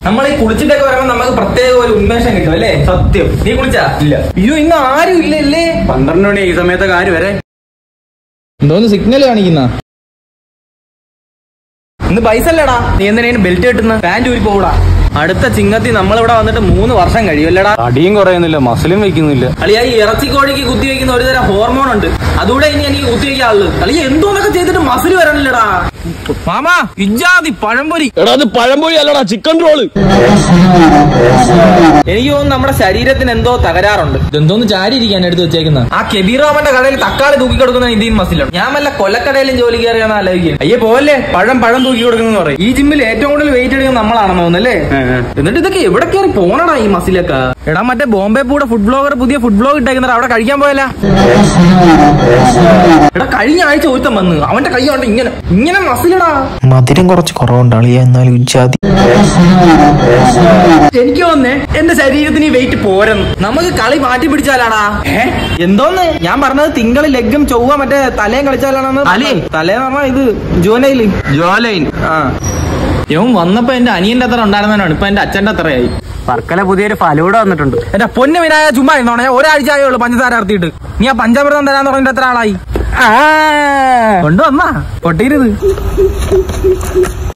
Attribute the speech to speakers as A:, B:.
A: നമ്മൾ ഈ കുളിച്ചിട്ടൊക്കെ വരുമ്പോ നമുക്ക് പ്രത്യേക ഒരു ഉന്മേഷം കിട്ടും അല്ലേ സത്യം നീ കുളിച്ചാ ഇല്ല അയ്യോ ഇന്ന് ആരും ഇല്ലല്ലേ
B: പന്ത്രണ്ട് മണി ഈ സമയത്തൊക്കെ ആര് വരെ
A: എന്തോന്ന് സിഗ്നൽ കാണിക്കുന്ന ഇന്ന് പൈസ അല്ലടാ നീ എന്തിനു ബെൽറ്റ് കെട്ടുന്ന പാന്റ് ഊരി പോകൂടാ അടുത്ത ചിങ്ങത്തി നമ്മളിവിടെ വന്നിട്ട് മൂന്ന് വർഷം കഴിയുമല്ലടാ
B: അടിയും കുറയുന്നില്ല മസിലും വെക്കുന്നില്ല
A: അളിയാ ഈ ഇറച്ചിക്കോഴിക്ക് കുത്തി വെക്കുന്ന ഒരു തരം ഹോർമോൺ ഉണ്ട് അതുകൂടെ ഇനി എനിക്ക് കുത്തി വെക്കാനുള്ളു അളിയ എന്തോന്നൊക്കെ ചെയ്തിട്ട് മസിൽ വരണില്ലടാ മാമാ ഇജാതി പഴംപൊരി
C: എടാ അത് പഴംപൊഴി അല്ലടാ ചിക്കൻ റോള്
A: എനിക്ക് തോന്നുന്നു നമ്മുടെ ശരീരത്തിന് എന്തോ തകരാറുണ്ട്
C: ഇതെന്തോന്ന് ചാരി ഇരിക്കാൻ എടുത്ത് വെച്ചേക്കുന്ന
A: ആ കെബീറാമന്റെ കടയിൽ തക്കാളി തൂക്കി കൊടുക്കുന്ന ഇന്ത്യൻ മസിലുണ്ട് ഞാൻ വല്ല കൊല്ലക്കടയിലും ജോലി കയറിയാന്ന് ആലോചിക്കും അയ്യേ പോലെ പഴം പഴം തൂക്കി കൊടുക്കുന്ന പറയും ഈ ജിമ്മിൽ ഏറ്റവും കൂടുതൽ വെയിറ്റ് എടുക്കുന്നത് നമ്മളാണെന്ന് തോന്നുന്നല്ലേ എന്നിട്ട് ഇതൊക്കെ എവിടെ കയറി പോണടാ ഈ മസിലൊക്കെ എടാ മറ്റേ ബോംബെ പൂടെ ഫുഡ് ബ്ലോഗർ പുതിയ ഫുഡ് ബ്ലോഗ് ഇട്ടേക്കുന്നത് അവിടെ കഴിക്കാൻ പോയല്ല എടാ കഴിഞ്ഞ ആഴ്ച ഒരുത്തൻ വന്ന് അവന്റെ കൈ കൊണ്ട് ഇങ്ങനെ ഇങ്ങനെ മസിലടാ
D: മധുരം കുറച്ച് കുറവുണ്ട് അളിയ എന്നാലും ഇജാതി
A: എനിക്ക് തോന്നേ എന്റെ ശരീരത്തിന് ഈ വെയിറ്റ് പോരെന്ന് നമുക്ക് കളി മാറ്റി പിടിച്ചാലാടാ ഏ എന്തോന്ന് ഞാൻ പറഞ്ഞത് തിങ്കൾ ലെഗും ചൊവ്വ മറ്റേ തലയും കളിച്ചാലാണെന്ന് തലേ തലേന്ന് പറഞ്ഞാ ഇത് ജൂനൈല്
B: ജ്വാലൈൻ
A: ആ ഇവൻ വന്നപ്പോ എന്റെ അനിയന്റെ അത്ര ഉണ്ടായിരുന്നവനാണ് ഇപ്പൊ എന്റെ അച്ഛന്റെ അത്രയായി
B: വർക്കല പുതിയൊരു ഫലൂടെ വന്നിട്ടുണ്ട്
A: എന്റെ പൊന്നു വിനായ ചുമ്മാ ഇരുന്നോണേ ഒരാഴ്ച ആയേ ഉള്ളൂ പഞ്ചസാര ഇറത്തിയിട്ട് നീ ആ പഞ്ചാമൃതം തരാന്ന് പറഞ്ഞിട്ട് എത്ര ആളായി കൊണ്ടുവന്നാ പൊട്ടിയിരുത്